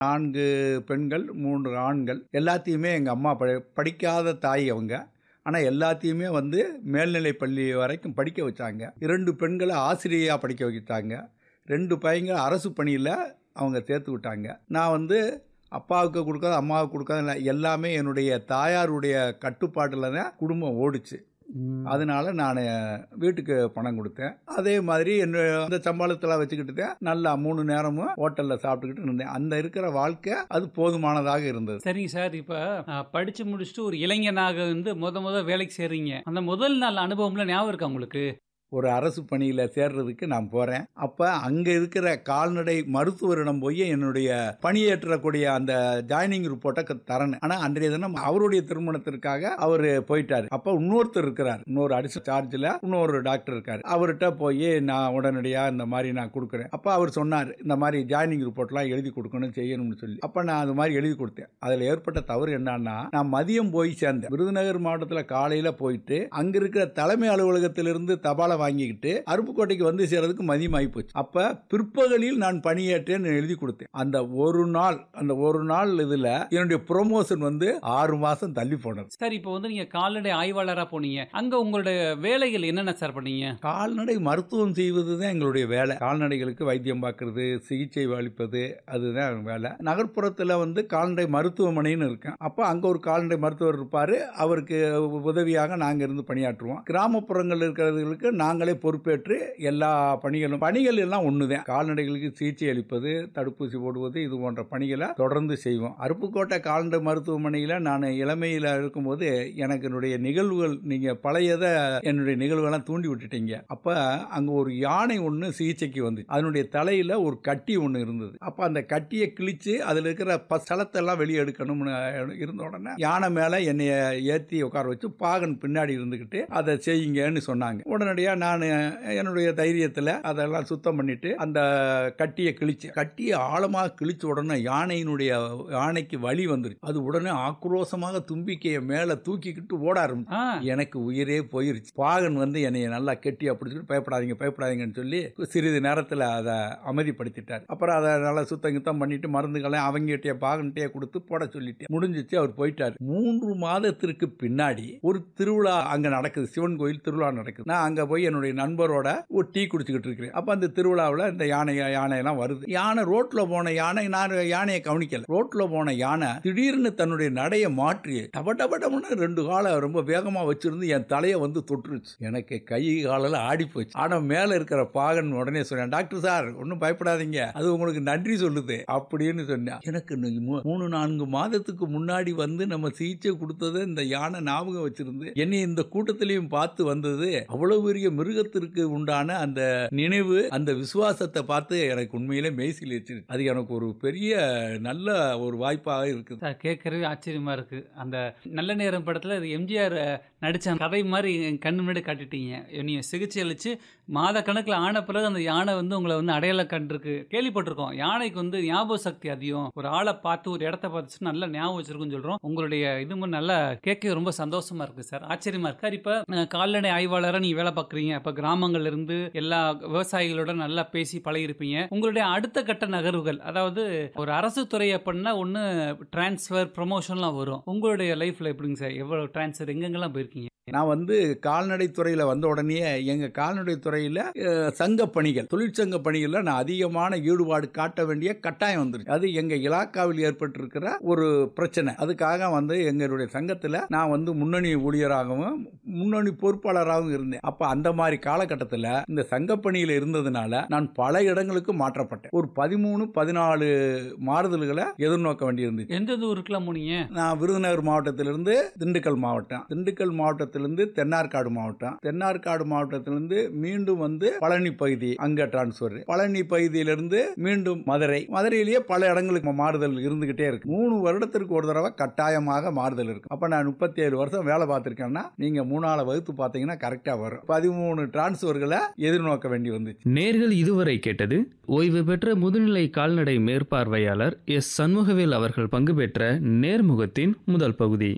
நான்கு பெண்கள் மூன்று ஆண்கள் எல்லாத்தையுமே எங்கள் அம்மா ப படிக்காத தாய் அவங்க ஆனால் எல்லாத்தையுமே வந்து மேல்நிலை பள்ளி வரைக்கும் படிக்க வச்சாங்க இரண்டு பெண்களை ஆசிரியையாக படிக்க வச்சாங்க ரெண்டு பையங்க அரசு பணியில் அவங்க சேர்த்து விட்டாங்க நான் வந்து அப்பாவுக்கு கொடுக்காத அம்மாவுக்கு கொடுக்காத இல்லை, எல்லாமே என்னுடைய தாயாருடைய கட்டுப்பாட்டில் தான் குடும்பம் ஓடுச்சு ம். அதனால நான் வீட்டுக்கு பணம் கொடுத்தேன் அதே மாதிரி என்ன அந்த சம்பளத்தில் வச்சுக்கிட்டு தான் நல்லா மூணு நேரமும் ஹோட்டலில் சாப்பிட்டுக்கிட்டு இருந்தேன் அந்த இருக்கிற வாழ்க்கை அது போதுமானதாக இருந்தது சரிங்க சார் இப்போ அஹ், படிச்சு முடிச்சுட்டு ஒரு இளைஞனாக வந்து முத முத வேலைக்கு சேர்றீங்க அந்த முதல் நாள் அனுபவம்ல ஞாபகம் இருக்கா உங்களுக்கு ஒரு அரசு பணியில் சேர்றதுக்கு நான் போகிறேன் அப்போ அங்கே இருக்கிற கால்நடை மருத்துவரிடம் போய் என்னுடைய பணியேற்றக்கூடிய அந்த ஜாயினிங் ரிப்போர்ட்டை க- தரணும் ஆனால் அன்றைய தினம் அவருடைய திருமணத்திற்காக அவர் போயிட்டார் அப்போ இன்னொருத்தர் இருக்கிறார் இன்னொரு அடிஷனல் சார்ஜில் இன்னொரு டாக்டர் இருக்கார் அவர்கிட்ட போய் நான் உடனடியாக இந்த மாதிரி நான் கொடுக்குறேன் அப்போ அவர் சொன்னார் இந்த மாதிரி ஜாயினிங் ரிப்போர்ட்லாம் எழுதி கொடுக்கணும் செய்யணும்னு சொல்லி அப்போ நான் அது மாதிரி எழுதி கொடுத்தேன் அதில் ஏற்பட்ட தவறு என்னன்னா நான் மதியம் போய் சேர்ந்தேன் விருதுநகர் மாவட்டத்தில் காலையில் போயிட்டு அங்கே இருக்கிற தலைமை அலுவலகத்திலிருந்து தபாலை வாங்கிக்கிட்டு அருப்புக்கோட்டைக்கு வந்து சேர்றதுக்கு மதியம் ஆகிப்போச்சு அப்போ பிற்பகலில் நான் பணியேற்றேன்னு எழுதி கொடுத்தேன் அந்த ஒரு நாள் அந்த ஒரு நாள் இதில் என்னுடைய ப்ரொமோஷன் வந்து ஆறு மாதம் தள்ளி போனது சார் இப்போ வந்து நீங்க கால்நடை ஆய்வாளரா போனீங்க அங்க உங்களுடைய வேலைகள் என்னென்ன சார் பண்ணீங்க கால்நடை மருத்துவம் செய்வது தான் எங்களுடைய வேலை கால்நடைகளுக்கு வைத்தியம் பார்க்கறது சிகிச்சை அளிப்பது அதுதான் வேலை நகர்ப்புறத்தில் வந்து கால்நடை மருத்துவமனைன்னு இருக்கேன் அப்போ அங்கே ஒரு கால்நடை மருத்துவர் இருப்பார் அவருக்கு உதவியாக நாங்கள் இருந்து பணியாற்றுவோம் கிராமப்புறங்கள் இருக்கிறவர்களுக்கு நாங்களே பொறுப்பேற்று எல்லா பணிகளும் பணிகள் எல்லாம் ஒன்று தான் கால்நடைகளுக்கு சிகிச்சை அளிப்பது தடுப்பூசி போடுவது இது போன்ற பணிகளை தொடர்ந்து செய்வோம் அருப்புக்கோட்டை கால்நடை மருத்துவமனையில் நான் இளமையில் இருக்கும்போது எனக்கு என்னுடைய நிகழ்வுகள் நீங்கள் பழையதை என்னுடைய நிகழ்வுகள்லாம் தூண்டி விட்டுட்டீங்க அப்போ அங்கே ஒரு யானை ஒன்று சிகிச்சைக்கு வந்து அதனுடைய தலையில் ஒரு கட்டி ஒன்று இருந்தது அப்போ அந்த கட்டியை கிழிச்சு அதில் இருக்கிற ப சலத்தெல்லாம் வெளியே எடுக்கணும்னு இருந்த உடனே யானை மேலே என்னைய ஏற்றி உட்கார வச்சு பாகன் பின்னாடி இருந்துக்கிட்டு அதை செய்யுங்கன்னு சொன்னாங்க உடனடியாக நான் என்னுடைய தைரியத்தில் அதெல்லாம் சுத்தம் பண்ணிட்டு அந்த கட்டியை கிழிச்சு கட்டியை ஆழமாக கிழிச்ச உடனே யானையினுடைய யானைக்கு வலி வந்துருச்சு அது உடனே ஆக்ரோஷமாக தும்பிக்கையை மேலே தூக்கிக்கிட்டு ஓட ஆரம்பிச்சு ஆ எனக்கு உயிரே போயிருச்சு பாகன் வந்து என்னைய நல்லா கெட்டியா பிடிச்சிட்டு பயப்படாதீங்க பயப்படாதீங்கன்னு சொல்லி சிறிது நேரத்தில் அதை அமைதிப்படுத்திட்டார் அப்புறம் அதை நல்லா சுத்தம் கித்தம் பண்ணிட்டு மருந்துகளை அவங்ககிட்டயே பாகன்கிட்டயே கொடுத்து போட சொல்லிட்டேன் முடிஞ்சிச்சு அவர் போயிட்டார் மூன்று மாதத்திற்கு பின்னாடி ஒரு திருவிழா அங்க நடக்குது சிவன் கோயில் திருவிழா நடக்குது நான் அங்க போய் என்னுடைய நண்பரோட ஒரு டீ குடிச்சுக்கிட்டு இருக்கிறேன் அப்ப அந்த திருவிழாவில் இந்த யானை யானையெல்லாம் வருது யானை ரோட்ல போன யானை நான் யானையை கவனிக்கல ரோட்ல போன யானை திடீர்னு தன்னுடைய நடைய மாற்றி டப டப டபன்னு ரெண்டு காலை ரொம்ப வேகமா வச்சிருந்து என் தலையை வந்து தொட்டுருச்சு எனக்கு கை காலெல்லாம் ஆடி போச்சு ஆனா மேல இருக்கிற பாகன் உடனே சொன்னேன் டாக்டர் சார் ஒன்றும் பயப்படாதீங்க அது உங்களுக்கு நன்றி சொல்லுது அப்படின்னு சொன்னேன் எனக்கு இன்னைக்கு மூ- மூணு நான்கு மாதத்துக்கு முன்னாடி வந்து நம்ம சிகிச்சை கொடுத்தது இந்த யானை ஞாபகம் வச்சிருந்து என்னை இந்த கூட்டத்திலையும் பார்த்து வந்தது அவ்வளவு பெரிய மிருகத்திற்கு உண்டான அந்த நினைவு அந்த விசுவாசத்தை பார்த்து எனக்கு உண்மையிலே மெய்சில் வச்சிருக்கு அது எனக்கு ஒரு பெரிய நல்ல ஒரு வாய்ப்பாக இருக்குது சார் கேட்கறவே ஆச்சரியமா இருக்கு அந்த நல்ல நேரம் படத்துல இது எம்ஜிஆர் நடிச்ச கதை மாதிரி என் கண்ணு முன்னாடி காட்டிட்டீங்க நீங்க சிகிச்சை அளிச்சு மாத கணக்கில் ஆன பிறகு அந்த யானை வந்து உங்களை வந்து அடையாளம் கண்டிருக்கு கேள்விப்பட்டிருக்கோம் யானைக்கு வந்து ஞாபக சக்தி அதிகம் ஒரு ஆளை பார்த்து ஒரு இடத்த பார்த்துச்சு நல்லா ஞாபகம் வச்சிருக்குன்னு சொல்றோம் உங்களுடைய இது மாதிரி நல்லா கேட்க ரொம்ப சந்தோஷமா இருக்கு சார் ஆச்சரியமா இருக்கு சார் இப்போ அஹ், கால்நடை ஆய்வாளராக நீங்க வேலை பார்க்குறீங்க இப்போ கிராமங்கள்ல இருந்து எல்லா விவசாயிகளோட நல்லா பேசி பழகிருப்பீங்க உங்களுடைய அடுத்த கட்ட நகர்வுகள் அதாவது ஒரு அரசு துறையை பண்ணா ஒன்று டிரான்ஸ்ஃபர் ப்ரொமோஷன்லாம் வரும் உங்களுடைய லைஃப்ல எப்படிங்க சார் எவ்வளவு டிரான்ஸ்ஃபர் எங்கெங்கெல்லாம் போயிருக்கீங்க நான் வந்து கால்நடை துறையில் வந்த உடனே எங்கள் கால்நடை துறையில் சங்க பணிகள் தொழிற்சங்க பணிகளில் நான் அதிகமான ஈடுபாடு காட்ட வேண்டிய கட்டாயம் வந்துருச்சு அது எங்கள் இலாக்காவில் ஏற்பட்டிருக்கிற ஒரு பிரச்சனை அதுக்காக வந்து எங்களுடைய சங்கத்தில் நான் வந்து முன்னணி ஊழியராகவும் முன்னணி பொறுப்பாளராகவும் இருந்தேன் அப்போ அந்த மாதிரி காலகட்டத்தில் இந்த சங்க பணியில் இருந்ததுனால நான் பல இடங்களுக்கு மாற்றப்பட்டேன் ஒரு பதிமூணு பதினாலு மாறுதல்களை எதிர்நோக்க வேண்டியிருந்துச்சு எந்தெந்த ஊருக்குலாம் போனீங்க நான் விருதுநகர் மாவட்டத்திலிருந்து திண்டுக்கல் மாவட்டம் திண்டுக்கல் மாவட்டத்திலிருந்து தென்னார்காடு மாவட்டம் தென்னார்காடு மாவட்டத்திலிருந்து மீண்டும் வந்து பழனி பகுதி அங்க டிரான்ஸ்பர் பழனி பகுதியிலிருந்து மீண்டும் மதுரை மதுரையிலேயே பல இடங்களுக்கு மாறுதல் இருந்துகிட்டே இருக்கு மூணு வருடத்திற்கு ஒரு தடவை கட்டாயமாக மாறுதல் இருக்கு அப்ப நான் முப்பத்தி ஏழு வருஷம் வேலை பார்த்திருக்கேன்னா நீங்க மூணாவது வகுத்து பார்த்தீங்கன்னா கரெக்டா வரும் பதிமூணு டிரான்ஸ்பர்களை எதிர்நோக்க வேண்டி வந்துச்சு நேர்கள் இதுவரை கேட்டது ஓய்வு பெற்ற முதுநிலை கால்நடை மேற்பார்வையாளர் எஸ் சண்முகவேல் அவர்கள் பங்கு பெற்ற நேர்முகத்தின் முதல் பகுதி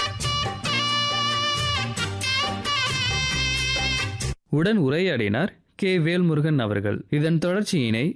உடன் உரையாடினார் கே வேல்முருகன் அவர்கள் இதன் தொடர்ச்சியினை